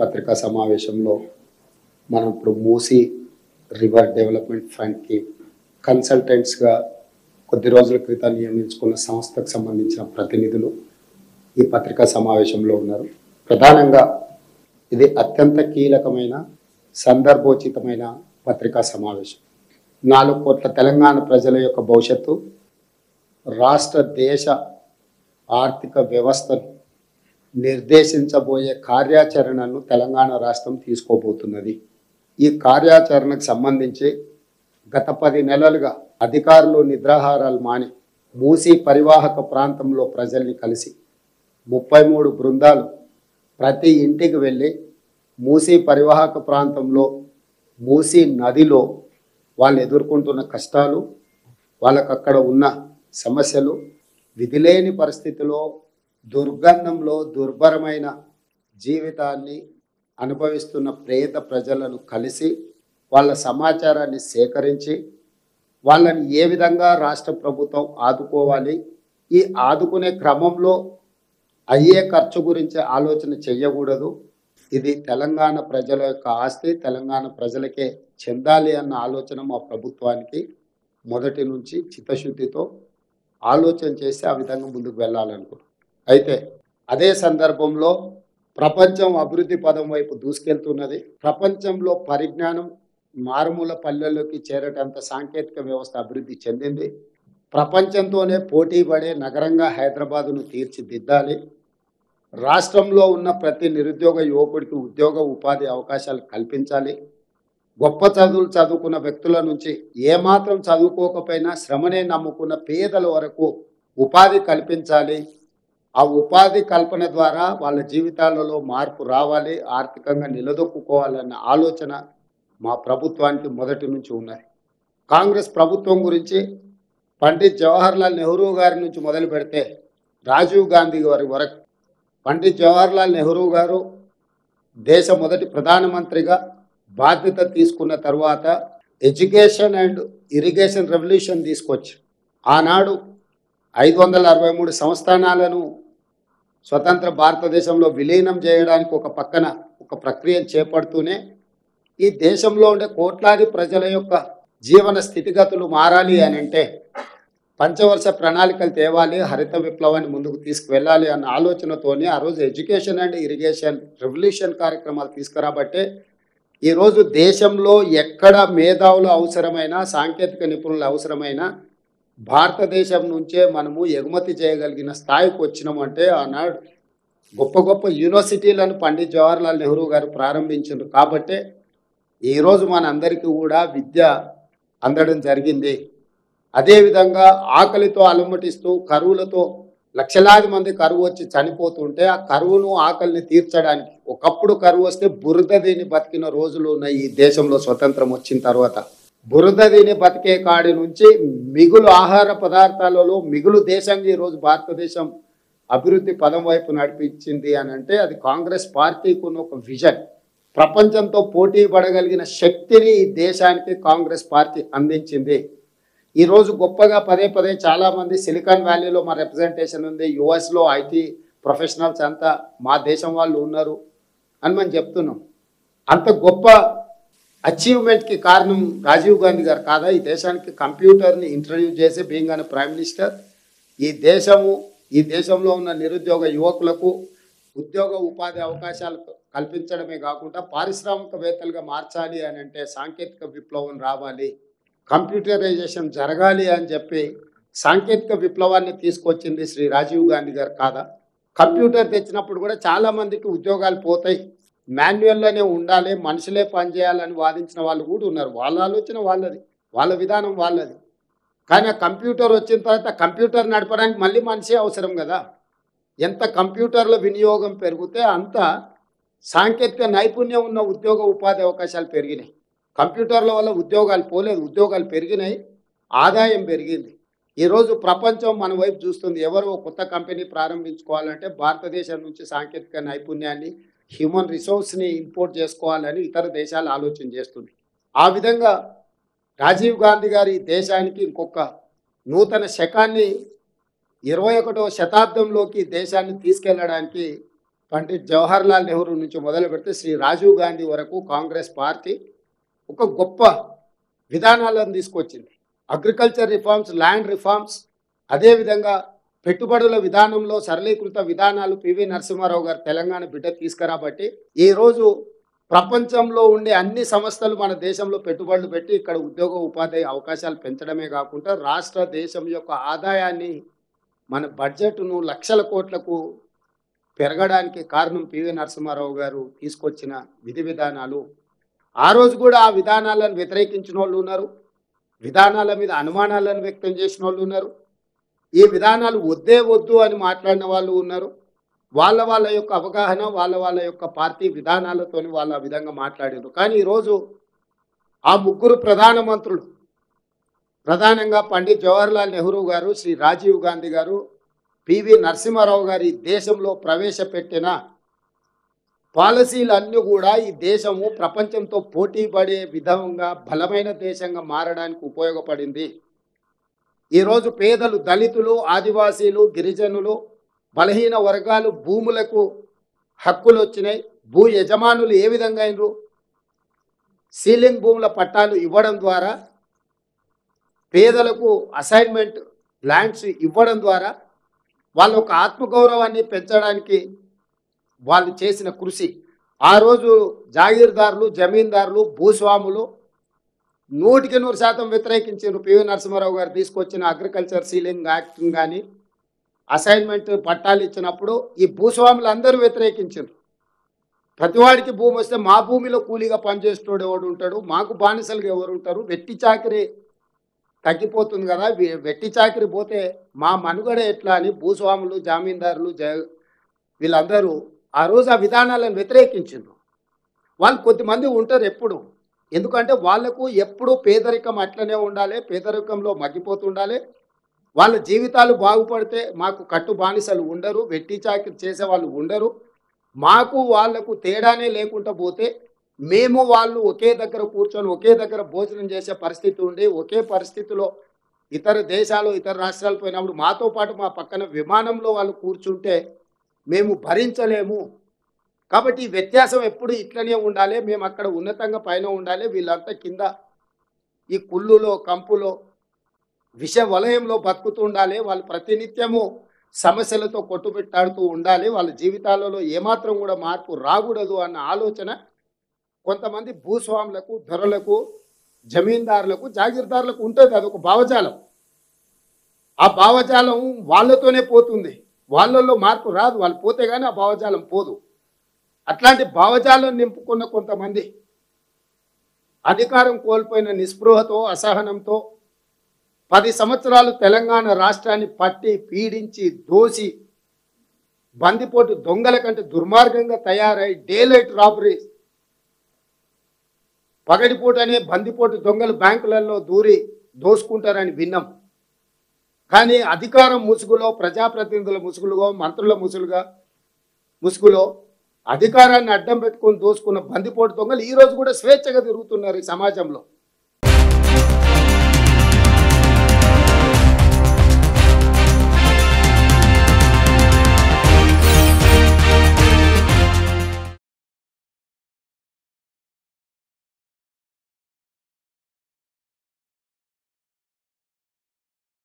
పత్రికా సమావేశంలో మనం ఇప్పుడు మూసి రివర్ డెవలప్మెంట్ ఫండ్కి కన్సల్టెంట్స్గా కొద్ది రోజుల క్రితం నియమించుకున్న సంస్థకు సంబంధించిన ప్రతినిధులు ఈ పత్రికా సమావేశంలో ఉన్నారు ప్రధానంగా ఇది అత్యంత కీలకమైన సందర్భోచితమైన పత్రికా సమావేశం నాలుగు కోట్ల తెలంగాణ ప్రజల యొక్క భవిష్యత్తు రాష్ట్ర దేశ ఆర్థిక వ్యవస్థను నిర్దేశించబోయే కార్యాచరణను తెలంగాణ రాష్ట్రం తీసుకోబోతున్నది ఈ కార్యాచరణకు సంబంధించి గత పది నెలలుగా అధికారులు నిద్రాహారాలు మాని మూసి పరివాహక ప్రాంతంలో ప్రజల్ని కలిసి ముప్పై మూడు బృందాలు ప్రతి ఇంటికి వెళ్ళి మూసి పరివాహక ప్రాంతంలో మూసి నదిలో వాళ్ళు ఎదుర్కొంటున్న కష్టాలు వాళ్ళకు అక్కడ ఉన్న సమస్యలు విధిలేని పరిస్థితిలో దుర్గంధంలో దుర్భరమైన జీవితాన్ని అనుభవిస్తున్న పేద ప్రజలను కలిసి వాళ్ళ సమాచారాన్ని సేకరించి వాళ్ళని ఏ విధంగా రాష్ట్ర ప్రభుత్వం ఆదుకోవాలి ఈ ఆదుకునే క్రమంలో అయ్యే ఖర్చు గురించి ఆలోచన చేయకూడదు ఇది తెలంగాణ ప్రజల యొక్క ఆస్తి తెలంగాణ ప్రజలకే చెందాలి అన్న ఆలోచన మా ప్రభుత్వానికి మొదటి నుంచి చిత్తశుద్ధితో ఆలోచన చేసి ఆ విధంగా ముందుకు వెళ్ళాలనుకున్నాం అయితే అదే సందర్భంలో ప్రపంచం అభివృద్ధి పదం వైపు దూసుకెళ్తున్నది ప్రపంచంలో పరిజ్ఞానం మారుమూల పల్లెల్లోకి చేరటంత సాంకేతిక వ్యవస్థ అభివృద్ధి చెందింది ప్రపంచంతోనే పోటీ పడే నగరంగా హైదరాబాదును తీర్చిదిద్దాలి రాష్ట్రంలో ఉన్న ప్రతి నిరుద్యోగ యువకుడికి ఉద్యోగ ఉపాధి అవకాశాలు కల్పించాలి గొప్ప చదువులు చదువుకున్న వ్యక్తుల నుంచి ఏమాత్రం చదువుకోకపోయినా శ్రమనే నమ్ముకున్న పేదల వరకు ఉపాధి కల్పించాలి ఆ ఉపాధి కల్పన ద్వారా వాళ్ళ జీవితాలలో మార్పు రావాలి ఆర్థికంగా నిలదొక్కుకోవాలన్న ఆలోచన మా ప్రభుత్వానికి మొదటి నుంచి ఉన్నది కాంగ్రెస్ ప్రభుత్వం గురించి పండిత్ జవహర్లాల్ నెహ్రూ గారి నుంచి మొదలు పెడితే రాజీవ్ గాంధీ గారి వరకు పండిత్ జవహర్లాల్ నెహ్రూ గారు దేశ మొదటి ప్రధానమంత్రిగా బాధ్యత తీసుకున్న తర్వాత ఎడ్యుకేషన్ అండ్ ఇరిగేషన్ రెవల్యూషన్ తీసుకొచ్చి ఆనాడు ఐదు వందల అరవై మూడు సంస్థానాలను స్వతంత్ర భారతదేశంలో విలీనం చేయడానికి ఒక పక్కన ఒక ప్రక్రియ చేపడుతూనే ఈ దేశంలో ఉండే కోట్లాది ప్రజల యొక్క జీవన స్థితిగతులు మారాలి అని అంటే పంచవర్ష ప్రణాళికలు తేవాలి హరిత విప్లవాన్ని ముందుకు తీసుకువెళ్ళాలి అన్న ఆలోచనతోనే ఆ రోజు ఎడ్యుకేషన్ అండ్ ఇరిగేషన్ రెవల్యూషన్ కార్యక్రమాలు తీసుకురాబట్టే ఈరోజు దేశంలో ఎక్కడ మేధావులు అవసరమైన సాంకేతిక నిపుణులు అవసరమైన భారతదేశం నుంచే మనము ఎగుమతి చేయగలిగిన స్థాయికి వచ్చినామంటే ఆనాడు గొప్ప గొప్ప యూనివర్సిటీలను పండిత్ జవహర్లాల్ నెహ్రూ గారు ప్రారంభించారు కాబట్టే ఈరోజు మనందరికీ కూడా విద్య అందడం జరిగింది అదేవిధంగా ఆకలితో అలమటిస్తూ కరువులతో లక్షలాది మంది కరువు వచ్చి చనిపోతుంటే ఆ కరువును ఆకలిని తీర్చడానికి ఒకప్పుడు కరువు వస్తే బురద దీని బతికిన రోజులు ఉన్నాయి ఈ దేశంలో స్వతంత్రం వచ్చిన తర్వాత బురద దీని బతికే కాడి నుంచి మిగులు ఆహార పదార్థాలలో మిగులు దేశంగా ఈరోజు భారతదేశం అభివృద్ధి పదం వైపు నడిపించింది అని అంటే అది కాంగ్రెస్ పార్టీకి ఉన్న ఒక విజన్ ప్రపంచంతో పోటీ పడగలిగిన శక్తిని ఈ దేశానికి కాంగ్రెస్ పార్టీ అందించింది ఈరోజు గొప్పగా పదే పదే చాలామంది సిలికాన్ వ్యాలీలో మా రిప్రజెంటేషన్ ఉంది యుఎస్లో ఐటీ ప్రొఫెషనల్స్ అంతా మా దేశం వాళ్ళు ఉన్నారు అని మనం చెప్తున్నాం అంత గొప్ప అచీవ్మెంట్కి కారణం రాజీవ్ గాంధీ గారు కాదా ఈ దేశానికి కంప్యూటర్ని ఇంట్రడ్యూస్ చేసి బీయింగ్ అనే ప్రైమ్ మినిస్టర్ ఈ దేశము ఈ దేశంలో ఉన్న నిరుద్యోగ యువకులకు ఉద్యోగ ఉపాధి అవకాశాలు కల్పించడమే కాకుండా పారిశ్రామికవేత్తలుగా మార్చాలి అని అంటే సాంకేతిక విప్లవం రావాలి కంప్యూటరైజేషన్ జరగాలి అని చెప్పి సాంకేతిక విప్లవాన్ని తీసుకొచ్చింది శ్రీ రాజీవ్ గాంధీ గారు కాదా కంప్యూటర్ తెచ్చినప్పుడు కూడా చాలా మందికి ఉద్యోగాలు పోతాయి మాన్యువల్లోనే ఉండాలి మనుషులే పనిచేయాలని వాదించిన వాళ్ళు కూడా ఉన్నారు వాళ్ళ ఆలోచన వాళ్ళది వాళ్ళ విధానం వాళ్ళది కానీ ఆ కంప్యూటర్ వచ్చిన తర్వాత కంప్యూటర్ నడపడానికి మళ్ళీ మనిషే అవసరం కదా ఎంత కంప్యూటర్ల వినియోగం పెరిగితే అంత సాంకేతిక నైపుణ్యం ఉన్న ఉద్యోగ ఉపాధి అవకాశాలు పెరిగినాయి కంప్యూటర్ల వల్ల ఉద్యోగాలు పోలేదు ఉద్యోగాలు పెరిగినాయి ఆదాయం పెరిగింది ఈరోజు ప్రపంచం మన వైపు చూస్తుంది ఎవరు ఒక కొత్త కంపెనీ ప్రారంభించుకోవాలంటే భారతదేశం నుంచి సాంకేతిక నైపుణ్యాన్ని హ్యూమన్ రిసోర్స్ని ఇంపోర్ట్ చేసుకోవాలని ఇతర దేశాలు ఆలోచన చేస్తుంది ఆ విధంగా రాజీవ్ గాంధీ గారి దేశానికి ఇంకొక నూతన శకాన్ని ఇరవై ఒకటవ శతాబ్దంలోకి దేశాన్ని తీసుకెళ్ళడానికి పండిత్ జవహర్లాల్ నెహ్రూ నుంచి మొదలు పెడితే శ్రీ రాజీవ్ గాంధీ వరకు కాంగ్రెస్ పార్టీ ఒక గొప్ప విధానాలను తీసుకొచ్చింది అగ్రికల్చర్ రిఫార్మ్స్ ల్యాండ్ రిఫార్మ్స్ అదేవిధంగా పెట్టుబడుల విధానంలో సరళీకృత విధానాలు పివి నరసింహారావు గారు తెలంగాణ బిడ్డ తీసుకురాబట్టి ఈరోజు ప్రపంచంలో ఉండే అన్ని సంస్థలు మన దేశంలో పెట్టుబడులు పెట్టి ఇక్కడ ఉద్యోగ ఉపాధి అవకాశాలు పెంచడమే కాకుండా రాష్ట్ర దేశం యొక్క ఆదాయాన్ని మన బడ్జెట్ను లక్షల కోట్లకు పెరగడానికి కారణం పివి నరసింహారావు గారు తీసుకొచ్చిన విధి విధానాలు ఆ రోజు కూడా ఆ విధానాలను వ్యతిరేకించిన వాళ్ళు ఉన్నారు విధానాల మీద అనుమానాలను వ్యక్తం చేసిన వాళ్ళు ఉన్నారు ఈ విధానాలు వద్దే వద్దు అని మాట్లాడిన వాళ్ళు ఉన్నారు వాళ్ళ వాళ్ళ యొక్క అవగాహన వాళ్ళ వాళ్ళ యొక్క పార్టీ విధానాలతోని వాళ్ళు ఆ విధంగా మాట్లాడారు కానీ ఈరోజు ఆ ముగ్గురు ప్రధానమంత్రులు ప్రధానంగా పండిత్ జవహర్లాల్ నెహ్రూ గారు శ్రీ రాజీవ్ గాంధీ గారు పివి నరసింహారావు గారి దేశంలో ప్రవేశపెట్టిన పాలసీలు అన్నీ కూడా ఈ దేశము ప్రపంచంతో పోటీ పడే విధంగా బలమైన దేశంగా మారడానికి ఉపయోగపడింది ఈరోజు పేదలు దళితులు ఆదివాసీలు గిరిజనులు బలహీన వర్గాలు భూములకు హక్కులు వచ్చినాయి భూ యజమానులు ఏ విధంగా అయినరు సీలింగ్ భూముల పట్టాలు ఇవ్వడం ద్వారా పేదలకు అసైన్మెంట్ ల్యాండ్స్ ఇవ్వడం ద్వారా వాళ్ళ ఒక ఆత్మగౌరవాన్ని పెంచడానికి వాళ్ళు చేసిన కృషి ఆ రోజు జాగీర్దారులు జమీందారులు భూస్వాములు నూటికి నూరు శాతం వ్యతిరేకించారు పివి నరసింహారావు గారు తీసుకొచ్చిన అగ్రికల్చర్ సీలింగ్ యాక్ట్ కానీ అసైన్మెంట్ పట్టాలు ఇచ్చినప్పుడు ఈ భూస్వాములు అందరూ వ్యతిరేకించారు ప్రతివాడికి భూమి వస్తే మా భూమిలో కూలీగా పనిచేసేటోడు ఎవడు ఉంటాడు మాకు బానిసలుగా ఎవరు ఉంటారు వెట్టి చాకరీ తగ్గిపోతుంది కదా వె- వెట్టి చాకరీ పోతే మా మనుగడ ఎట్లా అని భూస్వాములు జామీందారులు జ వీళ్ళందరూ ఆ రోజు ఆ విధానాలను వ్యతిరేకించారు వాళ్ళు కొద్దిమంది ఉంటారు ఎప్పుడు ఎందుకంటే వాళ్ళకు ఎప్పుడూ పేదరికం అట్లనే ఉండాలి పేదరికంలో మగ్గిపోతుండాలి వాళ్ళ జీవితాలు బాగుపడితే మాకు కట్టు బానిసలు ఉండరు వెట్టి చాకిరి చేసే వాళ్ళు ఉండరు మాకు వాళ్లకు తేడానే లేకుండా పోతే మేము వాళ్ళు ఒకే దగ్గర కూర్చొని ఒకే దగ్గర భోజనం చేసే పరిస్థితి ఉండి ఒకే పరిస్థితిలో ఇతర దేశాలు ఇతర రాష్ట్రాలు పోయినప్పుడు మాతో పాటు మా పక్కన విమానంలో వాళ్ళు కూర్చుంటే మేము భరించలేము కాబట్టి ఈ వ్యత్యాసం ఎప్పుడు ఇట్లనే ఉండాలి మేము అక్కడ ఉన్నతంగా పైన ఉండాలి వీళ్ళంతా కింద ఈ కుళ్ళులో కంపులో విష వలయంలో బతుకుతూ ఉండాలి వాళ్ళు ప్రతినిత్యము సమస్యలతో కొట్టుబెట్టాడుతూ ఉండాలి వాళ్ళ జీవితాలలో ఏమాత్రం కూడా మార్పు రాకూడదు అన్న ఆలోచన కొంతమంది భూస్వాములకు ధరలకు జమీందారులకు జాగీర్దారులకు ఉంటుంది అదొక భావజాలం ఆ భావజాలం వాళ్ళతోనే పోతుంది వాళ్ళల్లో మార్పు రాదు వాళ్ళు పోతే కానీ ఆ భావజాలం పోదు అట్లాంటి భావజాలం నింపుకున్న కొంతమంది అధికారం కోల్పోయిన నిస్పృహతో అసహనంతో పది సంవత్సరాలు తెలంగాణ రాష్ట్రాన్ని పట్టి పీడించి దోసి బందిపోటు దొంగల కంటే దుర్మార్గంగా తయారై డేలైట్ రాబరీ పగటిపూటనే బందిపోటు దొంగలు బ్యాంకులలో దూరి దోసుకుంటారని విన్నాం కానీ అధికారం ముసుగులో ప్రజాప్రతినిధుల ముసుగులుగా మంత్రుల ముసుగులుగా ముసుగులో అధికారాన్ని అడ్డం పెట్టుకొని దోసుకున్న బందిపోటు దొంగలు ఈ రోజు కూడా స్వేచ్ఛగా తిరుగుతున్నారు ఈ సమాజంలో